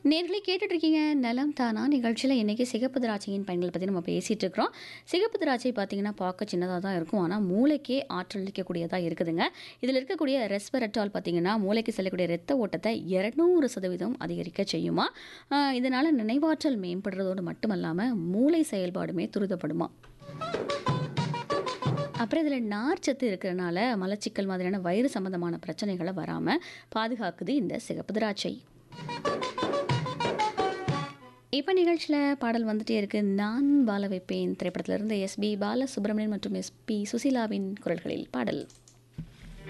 நேர்களே கேட்டுட்டு இருக்கீங்க நலம் தானா நிகழ்ச்சியில் இன்றைக்கி சிகப்பு திராட்சையின் பயன்கள் பற்றி நம்ம பேசிகிட்டு இருக்கிறோம் சிகப்பு திராட்சை பார்த்தீங்கன்னா பார்க்க சின்னதாக தான் இருக்கும் ஆனால் மூளைக்கே ஆற்றல் அளிக்கக்கூடியதாக இருக்குதுங்க இதில் இருக்கக்கூடிய ரெஸ்பெரட்டால் பார்த்தீங்கன்னா மூளைக்கு செல்லக்கூடிய இரத்த ஓட்டத்தை இரநூறு சதவீதம் அதிகரிக்க செய்யுமா ஆஹ் இதனால நினைவாற்றல் மேம்படுறதோடு மட்டுமல்லாமல் மூளை செயல்பாடுமே துரிதப்படுமா அப்புறம் இதில் நார்ச்சத்து இருக்கிறனால மலச்சிக்கல் மாதிரியான வயிறு சம்பந்தமான பிரச்சனைகளை வராமல் பாதுகாக்குது இந்த சிகப்பு திராட்சை இப்போ நிகழ்ச்சியில் பாடல் வந்துட்டே இருக்கு நான் பால வைப்பேன் திரைப்படத்திலிருந்து எஸ்பி பாலசுப்ரமணியன் மற்றும் எஸ்பி சுசீலாவின் குரல்களில் பாடல்